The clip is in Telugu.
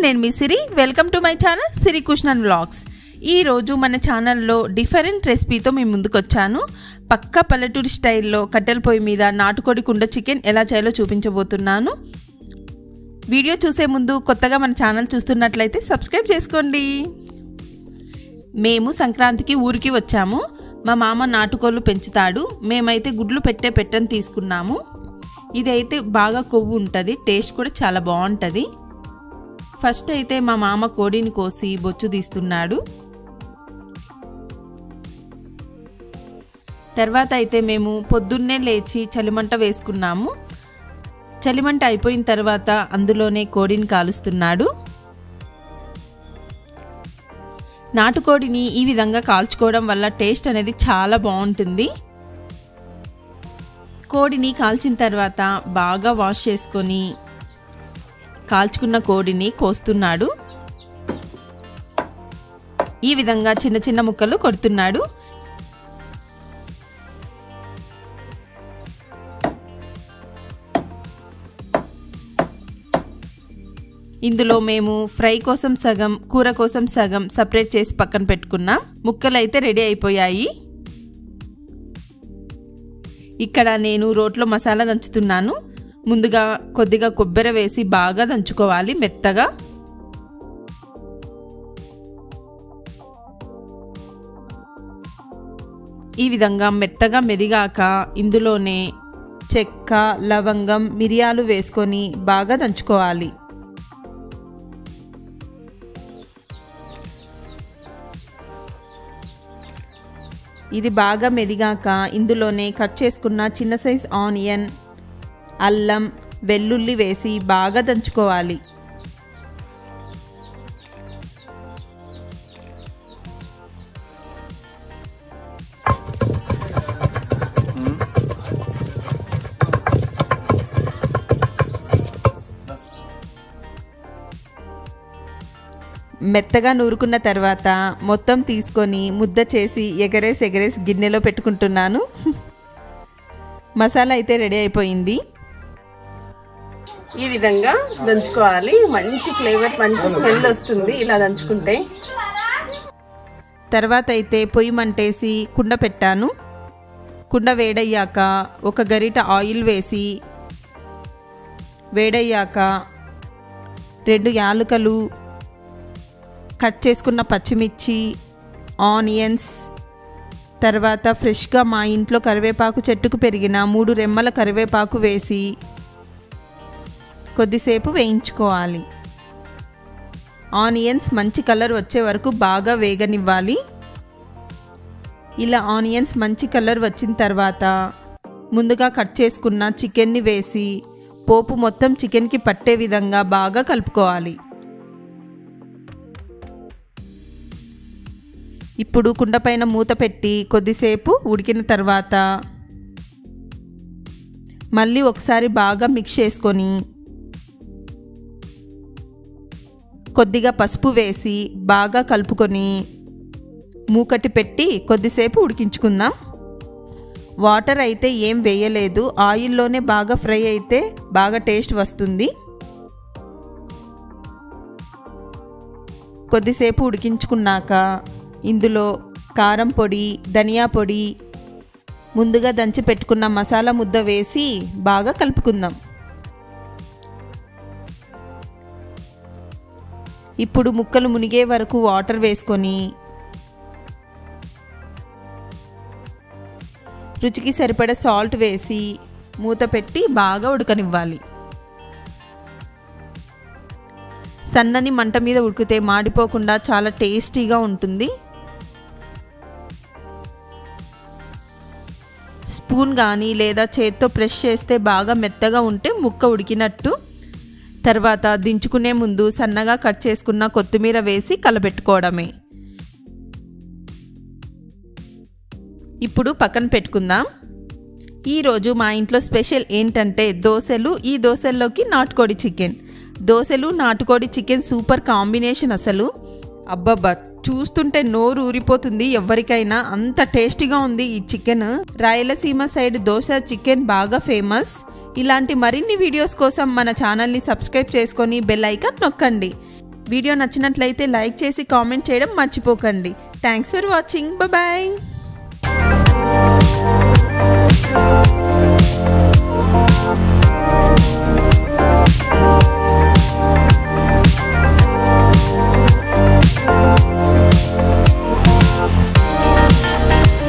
నేను మీ Siri welcome to my channel Siri Krishnan vlogs ఈరోజు మన ఛానల్లో డిఫరెంట్ రెసిపీతో మేము ముందుకు వచ్చాను పక్క పల్లెటూరు స్టైల్లో కట్టెల పొయ్యి మీద నాటుకోడి కుండ చికెన్ ఎలా చేయాలో చూపించబోతున్నాను వీడియో చూసే ముందు కొత్తగా మన ఛానల్ చూస్తున్నట్లయితే సబ్స్క్రైబ్ చేసుకోండి మేము సంక్రాంతికి ఊరికి వచ్చాము మా మామ నాటుకోళ్ళు పెంచుతాడు మేమైతే గుడ్లు పెట్టే పెట్టని తీసుకున్నాము ఇదైతే బాగా కొవ్వు ఉంటుంది టేస్ట్ కూడా చాలా బాగుంటుంది ఫస్ట్ అయితే మా మామ కోడిని కోసి బొచ్చు తీస్తున్నాడు తర్వాత అయితే మేము పొద్దున్నే లేచి చలిమంట వేసుకున్నాము చలిమంట అయిపోయిన తర్వాత అందులోనే కోడిని కాలుస్తున్నాడు నాటుకోడిని ఈ విధంగా కాల్చుకోవడం వల్ల టేస్ట్ అనేది చాలా బాగుంటుంది కోడిని కాల్చిన తర్వాత బాగా వాష్ చేసుకొని కాల్చుకున్న కోడిని కోస్తున్నాడు ఈ విధంగా చిన్న చిన్న ముక్కలు కొడుతున్నాడు ఇందులో మేము ఫ్రై కోసం సగం కూర కోసం సగం సపరేట్ చేసి పక్కన పెట్టుకున్నాం ముక్కలు అయితే రెడీ అయిపోయాయి ఇక్కడ నేను రోట్లో మసాలా దంచుతున్నాను ముందుగా కొద్దిగా కొబ్బరి వేసి బాగా దంచుకోవాలి మెత్తగా ఈ విధంగా మెత్తగా మెదిగాక ఇందులోనే చెక్క లవంగం మిరియాలు వేసుకొని బాగా దంచుకోవాలి ఇది బాగా మెదిగాక ఇందులోనే కట్ చేసుకున్న చిన్న సైజ్ ఆనియన్ అల్లం వెల్లుల్లి వేసి బాగా దంచుకోవాలి మెత్తగా నూరుకున్న తర్వాత మొత్తం తీసుకొని ముద్ద చేసి ఎగరేసి ఎగరేసి గిన్నెలో పెట్టుకుంటున్నాను మసాలా అయితే రెడీ అయిపోయింది ఈ విధంగా దంచుకోవాలి మంచి ఫ్లేవర్ మంచి స్మెల్ వస్తుంది ఇలా దంచుకుంటే తర్వాత అయితే పొయ్యి మంటేసి కుండ పెట్టాను కుండ వేడయ్యాక ఒక గరిట ఆయిల్ వేసి వేడయ్యాక రెండు యాలకలు కట్ చేసుకున్న పచ్చిమిర్చి ఆనియన్స్ తర్వాత ఫ్రెష్గా మా ఇంట్లో కరివేపాకు చెట్టుకు పెరిగిన మూడు రెమ్మల కరివేపాకు వేసి కొద్దిసేపు వేయించుకోవాలి ఆనియన్స్ మంచి కలర్ వచ్చే వరకు బాగా వేగనివ్వాలి ఇలా ఆనియన్స్ మంచి కలర్ వచ్చిన తర్వాత ముందుగా కట్ చేసుకున్న చికెన్ని వేసి పోపు మొత్తం చికెన్కి పట్టే విధంగా బాగా కలుపుకోవాలి ఇప్పుడు కుండపైన మూత పెట్టి కొద్దిసేపు ఉడికిన తర్వాత మళ్ళీ ఒకసారి బాగా మిక్స్ చేసుకొని కొద్దిగా పసుపు వేసి బాగా కలుపుకొని మూకటి పెట్టి కొద్దిసేపు ఉడికించుకుందాం వాటర్ అయితే ఏం వేయలేదు ఆయిల్లోనే బాగా ఫ్రై అయితే బాగా టేస్ట్ వస్తుంది కొద్దిసేపు ఉడికించుకున్నాక ఇందులో కారం పొడి ధనియా పొడి ముందుగా దంచి పెట్టుకున్న మసాలా ముద్ద వేసి బాగా కలుపుకుందాం ఇప్పుడు ముక్కలు మునిగే వరకు వాటర్ వేసుకొని రుచికి సరిపడే సాల్ట్ వేసి మూత పెట్టి బాగా ఉడకనివ్వాలి సన్నని మంట మీద ఉడికితే మాడిపోకుండా చాలా టేస్టీగా ఉంటుంది స్పూన్ కానీ లేదా చేత్తో ప్రెస్ చేస్తే బాగా మెత్తగా ఉంటే ముక్క ఉడికినట్టు తర్వాత దించుకునే ముందు సన్నగా కట్ చేసుకున్న కొత్తిమీర వేసి కలబెట్టుకోవడమే ఇప్పుడు పక్కన పెట్టుకుందాం ఈరోజు మా ఇంట్లో స్పెషల్ ఏంటంటే దోశలు ఈ దోశల్లోకి నాటుకోడి చికెన్ దోశలు నాటుకోడి చికెన్ సూపర్ కాంబినేషన్ అసలు అబ్బబ్బా చూస్తుంటే నోరు ఊరిపోతుంది ఎవరికైనా అంత టేస్టీగా ఉంది ఈ chicken Rayalaseema side dosa chicken బాగా ఫేమస్ ఇలాంటి మరిన్ని వీడియోస్ కోసం మన ఛానల్ని సబ్స్క్రైబ్ చేసుకొని బెల్ ఐకాన్ నొక్కండి వీడియో నచ్చినట్లయితే లైక్ చేసి కామెంట్ చేయడం మర్చిపోకండి థ్యాంక్స్ ఫర్ వాచింగ్ బాయ్